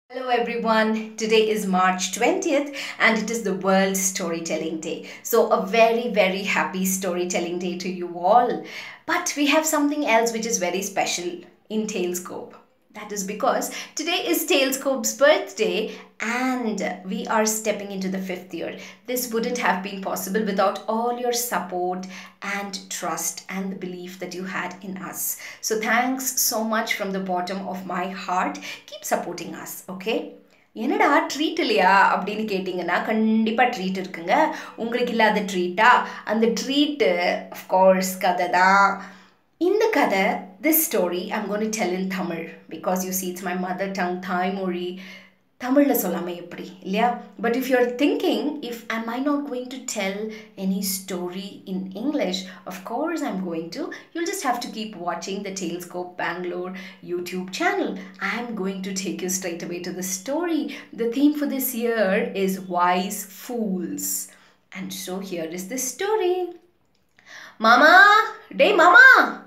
Hello everyone. Today is March 20th and it is the World Storytelling Day. So, a very, very happy storytelling day to you all. But we have something else which is very special in Talescope. That is because today is Talescope's birthday and we are stepping into the fifth year. This wouldn't have been possible without all your support and trust and the belief that you had in us. So, thanks so much from the bottom of my heart. Keep supporting us, okay? என்னடா treat இல்லையா அப்படின்னு கேட்டிங்கன்னா கண்டிப்பாக treat இருக்குங்க உங்களுக்கு இல்லாத ட்ரீட்டா அந்த treat of course கதை தான் இந்த கதை this story I'm going to tell in Tamil because you see it's my mother tongue தாய்மொழி தமிழில் சொல்லாமல் எப்படி இல்லையா but if you are thinking if I'm I not going to tell any story in English of course I'm going to you'll just have to keep வாட்சிங் the Talescope Bangalore YouTube channel I am going to take you straight away to the story. The theme for this year is Wise Fools. And so here is the story. மாமா டேய் மாமா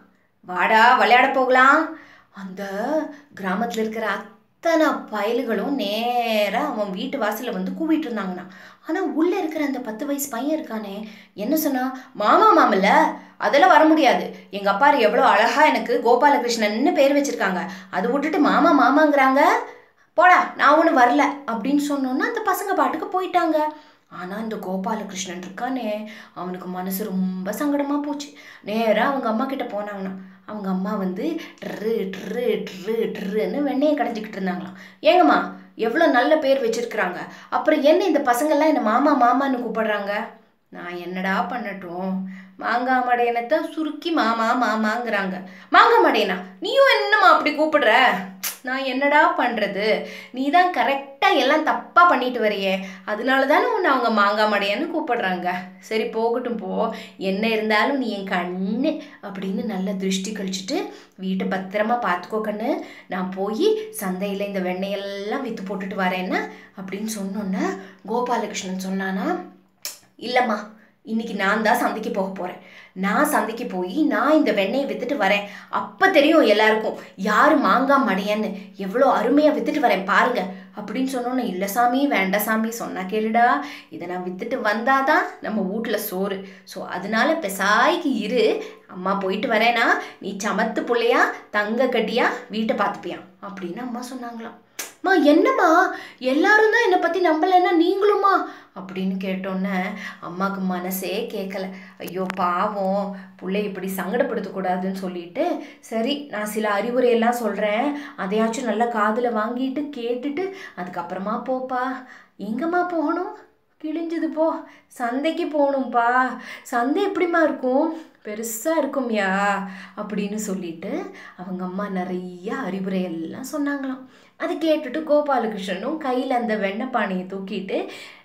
வாடா விளையாட போகலாம் அந்த கிராமத்தில் இருக்கிற அத்தனை பயலுகளும் நேராக அவன் வீட்டு வாசலில் வந்து கூவிட்டு இருந்தாங்கண்ணா ஆனால் உள்ளே இருக்கிற அந்த பத்து வயசு பையன் இருக்கானே என்ன சொன்னா மாமா மாமல்ல அதெல்லாம் வர முடியாது எங்கள் அப்பா எவ்வளோ அழகாக எனக்கு கோபாலகிருஷ்ணன்னு பேர் வச்சுருக்காங்க அதை விட்டுட்டு மாமா மாமாங்கிறாங்க போடா நான் ஒன்றும் வரல அப்படின்னு சொன்னோன்னா அந்த பசங்க பாட்டுக்கு போயிட்டாங்க ஆனால் இந்த கோபாலகிருஷ்ணன் இருக்கானே அவனுக்கு மனசு ரொம்ப சங்கடமாக போச்சு நேராக அவங்க அம்மா கிட்ட போனாங்கண்ணா அவங்க அம்மா வந்து ட்ரு ட்ரு ட்ரு ட்ருன்னு வெண்ணெயை கடைஞ்சிக்கிட்டு இருந்தாங்களாம் ஏங்கம்மா எவ்வளோ நல்ல பேர் வச்சிருக்கிறாங்க அப்புறம் என்ன இந்த பசங்கள்லாம் என்னை மாமா மாமான்னு கூப்பிடுறாங்க நான் என்னடா பண்ணட்டும் மாங்காய் மடையனத்தை சுருக்கி மாமா மாமாங்கிறாங்க மாங்காய் மடையனா நீயும் என்னம்மா அப்படி கூப்பிடுற நான் என்னடா பண்ணுறது நீ தான் கரெக்டாக எல்லாம் தப்பாக பண்ணிட்டு வரையே அதனால தானே உன்னை அவங்க மாங்காய் மடையன்னு கூப்பிடுறாங்க சரி போகட்டும் போ என்ன இருந்தாலும் நீ என் கண்ணு அப்படின்னு நல்ல திருஷ்டி கழிச்சிட்டு வீட்டை பத்திரமா பார்த்துக்கோ கண்ணு நான் போய் சந்தையில் இந்த வெண்ணெயெல்லாம் விற்று போட்டுட்டு வரேன்னா அப்படின்னு சொன்னோன்னே கோபாலகிருஷ்ணன் சொன்னானா இல்லைம்மா இன்னைக்கு நான் தான் சந்தைக்கு போக போகிறேன் நான் சந்தைக்கு போய் நான் இந்த வெண்ணெயை விற்றுட்டு வரேன் அப்போ தெரியும் எல்லாருக்கும் யார் மாங்காய் மடையன்னு எவ்வளோ அருமையாக விற்றுட்டு வரேன் பாருங்க அப்படின்னு சொன்னோன்னே இல்லை சாமி வேண்டாம் சாமி சொன்னா கேளுடா இதை நான் விற்றுட்டு வந்தாதான் நம்ம வீட்டில் சோறு ஸோ அதனால பெசாய்க்கு இரு அம்மா போயிட்டு வரேனா நீ சமத்து பிள்ளையா தங்க கட்டியா வீட்டை பார்த்துப்பியா அப்படின்னு அம்மா சொன்னாங்களாம் மா என்னம்மா எல்லாரும் தான் என்னை பற்றி நம்பலைன்னா நீங்களுமா அப்படின்னு கேட்டோன்னே அம்மாவுக்கு மனசே கேட்கல ஐயோ பாவம் பிள்ளை இப்படி சங்கடப்படுத்தக்கூடாதுன்னு சொல்லிட்டு சரி நான் சில அறிவுரையெல்லாம் சொல்கிறேன் அதையாச்சும் நல்லா காதில் வாங்கிட்டு கேட்டுட்டு அதுக்கப்புறமா போப்பா எங்கம்மா போகணும் கிழிஞ்சது போ சந்தைக்கு போகணும்ப்பா சந்தை எப்படிம்மா இருக்கும் பெருசாக இருக்கும்யா அப்படின்னு சொல்லிட்டு அவங்க அம்மா நிறைய அறிவுரை எல்லாம் சொன்னாங்களாம் அதை கேட்டுட்டு கோபாலகிருஷ்ணனும் கையில் அந்த வெண்ணெய் பானையை தூக்கிட்டு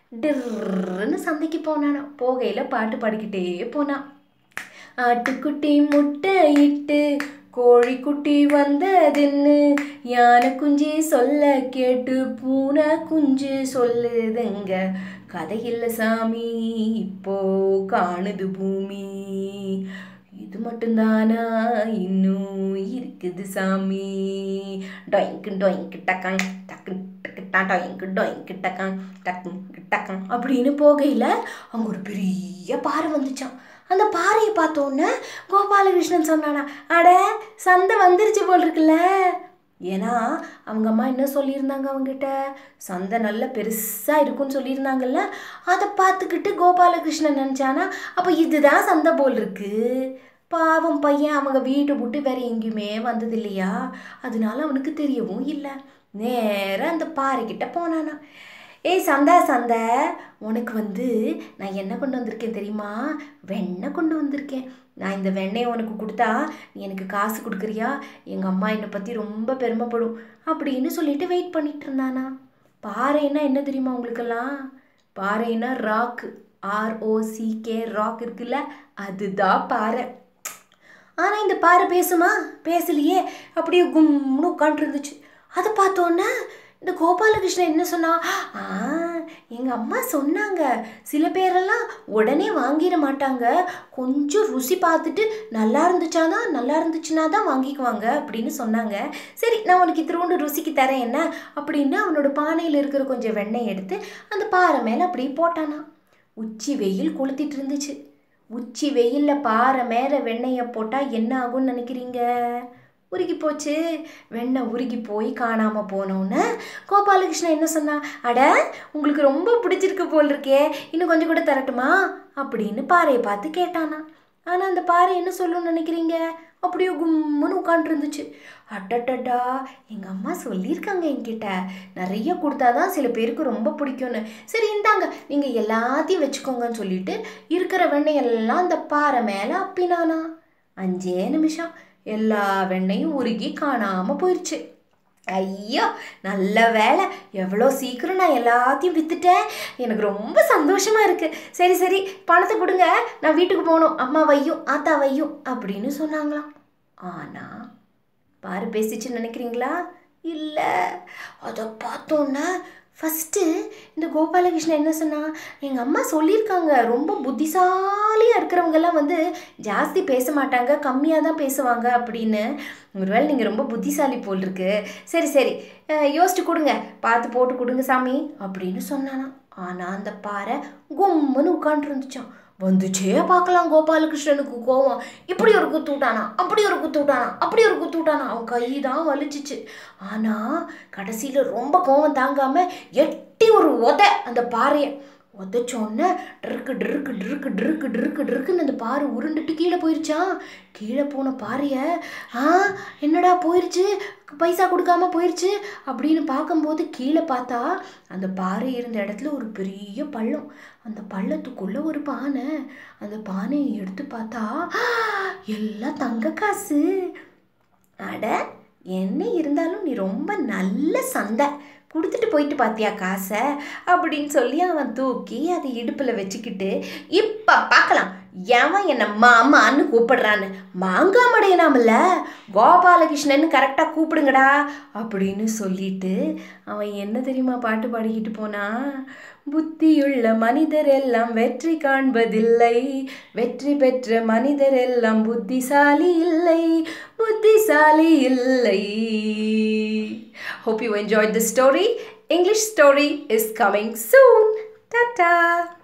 டிர்ன்னு சந்தைக்கு போனானா போகையில் பாட்டு பாடிக்கிட்டே போனான் ஆட்டுக்குட்டி முட்டை இட்டு கோழிக்குட்டி வந்ததுன்னு யானை குஞ்சு சொல்ல கேட்டு பூனை குஞ்சு சொல்லுதுங்க கதையில்ல சாமி இப்போ காணுது பூமி இது மட்டும்தானா இன்னும் இருக்குது சாமி டொயங்கு டொயங்கு டக்காங் டக்கு டக்கு டொயங்கு டொயங்கு டக்காங் டக்கு டக்காங் அப்படின்னு போகையில் அங்கே ஒரு பெரிய பாறை வந்துச்சான் அந்த பாறையை பார்த்தோன்னே கோபாலகிருஷ்ணன் சொன்னானா அட சந்தை வந்துருச்சு போல் இருக்குல்ல ஏன்னா அவங்க அம்மா என்ன சொல்லியிருந்தாங்க அவங்ககிட்ட சந்தை நல்ல பெருசாக இருக்குன்னு சொல்லியிருந்தாங்கல்ல அதை பார்த்துக்கிட்டு கோபாலகிருஷ்ணன் நினச்சானா அப்போ இதுதான் சந்தை போல் இருக்கு பாவம் பையன் அவங்க வீட்டை விட்டு வேற எங்கேயுமே வந்தது இல்லையா அதனால அவனுக்கு தெரியவும் இல்லை நேராக அந்த பாறைக்கிட்ட போனானா ஏய் சந்தா சந்தை உனக்கு வந்து நான் என்ன கொண்டு வந்திருக்கேன் தெரியுமா வெண்ணெய் கொண்டு வந்திருக்கேன் நான் இந்த வெண்ணெயை உனக்கு கொடுத்தா நீ எனக்கு காசு கொடுக்குறியா எங்கள் அம்மா என்னை பற்றி ரொம்ப பெருமைப்படும் அப்படின்னு சொல்லிட்டு வெயிட் பண்ணிட்டு இருந்தானா பாறைன்னா என்ன தெரியுமா உங்களுக்கெல்லாம் பாறைன்னா ராக்கு ஆர்ஓசிகே ராக் இருக்குல்ல அதுதான் பாறை ஆனால் இந்த பாறை பேசுமா பேசலையே அப்படியே கும்னு உட்காண்ட்ருந்துச்சு அதை பார்த்தோன்னே இந்த கோபாலகிருஷ்ணன் என்ன சொன்னா ஆ எங்கள் அம்மா சொன்னாங்க சில பேரெல்லாம் உடனே வாங்கிட மாட்டாங்க கொஞ்சம் ருசி பார்த்துட்டு நல்லா இருந்துச்சானா நல்லா இருந்துச்சுன்னா தான் வாங்கிக்குவாங்க அப்படின்னு சொன்னாங்க சரி நான் உனக்கு இத்திரோண்டு ருசிக்கு தரேன் என்ன அப்படின்னு அவனோட பானையில் இருக்கிற கொஞ்சம் வெண்ணெய் எடுத்து அந்த பாறை மேலே அப்படியே போட்டானா உச்சி வெயில் கொளுத்திட்டு இருந்துச்சு உச்சி வெயிலில் பாறை மேலே வெண்ணெயை போட்டால் என்ன ஆகும்னு நினைக்கிறீங்க உருகி போச்சு வெண்ணெய் உருகி போய் காணாமல் போனோன்னு கோபாலகிருஷ்ணன் என்ன சொன்னா அட உங்களுக்கு ரொம்ப பிடிச்சிருக்கு போல் இருக்கே இன்னும் கொஞ்சம் கூட தரட்டுமா அப்படின்னு பாறையை பார்த்து கேட்டானா ஆனால் அந்த பாறை என்ன சொல்லணும்னு நினைக்கிறீங்க அப்படியே கும்முன்னு உட்காண்ட்ருந்துச்சு அட்டட்டடா எங்கள் அம்மா சொல்லியிருக்காங்க என்கிட்ட நிறைய கொடுத்தாதான் சில பேருக்கு ரொம்ப பிடிக்கும்னு சரி இந்தாங்க நீங்கள் எல்லாத்தையும் வச்சுக்கோங்கன்னு சொல்லிட்டு இருக்கிற வெண்ணெயெல்லாம் அந்த பாறை மேலே அப்பினானா அஞ்சே நிமிஷம் எல்லா வெண்ணையும் உருகி காணாமல் போயிடுச்சு ஐயோ நல்ல வேலை எவ்வளோ சீக்கிரம் நான் எல்லாத்தையும் விற்றுட்டேன் எனக்கு ரொம்ப சந்தோஷமாக இருக்குது சரி சரி பணத்தை கொடுங்க நான் வீட்டுக்கு போகணும் அம்மா வையும் ஆத்தா வையும் அப்படின்னு சொன்னாங்களாம் ஆனால் பாரு பேசிச்சுன்னு நினைக்கிறீங்களா இல்லை அதை பார்த்தோன்னே ஃபஸ்ட்டு இந்த கோபாலகிருஷ்ணன் என்ன சொன்னா எங்கள் அம்மா சொல்லியிருக்காங்க ரொம்ப புத்திசாலியாக இருக்கிறவங்கெல்லாம் வந்து ஜாஸ்தி பேச மாட்டாங்க கம்மியாக தான் பேசுவாங்க அப்படின்னு ஒருவேளை நீங்கள் ரொம்ப புத்திசாலி போல் இருக்கு சரி சரி அஹ், யோசிச்சு கொடுங்க பார்த்து போட்டு கொடுங்க சாமி அப்படின்னு சொன்னானா ஆனால் அந்த பாறை கும்முன்னு உட்காந்துருந்துச்சான் வந்துச்சே பார்க்கலாம் கோபாலகிருஷ்ணனுக்கு கோவம் இப்படி ஒரு குத்து விட்டானா அப்படி ஒரு குத்து விட்டானா அப்படி ஒரு குத்து விட்டானா அவன் கை தான் வலிச்சிச்சு ஆனால் கடைசியில் ரொம்ப கோவம் தாங்காம எட்டி ஒரு உதை அந்த பாறையை உதைச்சோன்னே ட்ருக்கு ட்ருக்கு ட்ருக்கு ட்ருக்கு ட்ருக்கு ட்ருக்குன்னு அந்த பாறை உருண்டுட்டு கீழே போயிருச்சான் கீழே போன பாறையை ஆ என்னடா போயிருச்சு பைசா கொடுக்காம போயிருச்சு அப்படின்னு பார்க்கும்போது கீழே பார்த்தா அந்த பாறை இருந்த இடத்துல ஒரு பெரிய பள்ளம் அந்த பள்ளத்துக்குள்ள ஒரு பானை அந்த பானையை எடுத்து பார்த்தா ஆ, எல்லாம் தங்க காசு அட என்ன இருந்தாலும் நீ ரொம்ப நல்ல சந்தை கொடுத்துட்டு போயிட்டு பார்த்தியா காசை அப்படின்னு சொல்லி அவன் தூக்கி அதை இடுப்பில் வச்சுக்கிட்டு இப்போ பார்க்கலாம் எவன் என்னை மாமான்னு கூப்பிடுறான்னு மாங்காய் மடையனாமல்ல கோபாலகிருஷ்ணன் கரெக்டாக கூப்பிடுங்கடா அப்படின்னு சொல்லிட்டு அவன் என்ன தெரியுமா பாட்டு பாடிக்கிட்டு போனா புத்தியுள்ள மனிதர் எல்லாம் வெற்றி காண்பதில்லை வெற்றி பெற்ற மனிதர் எல்லாம் புத்திசாலி இல்லை புத்திசாலி இல்லை Hope you enjoyed the story. English story is coming soon. Ta-ta.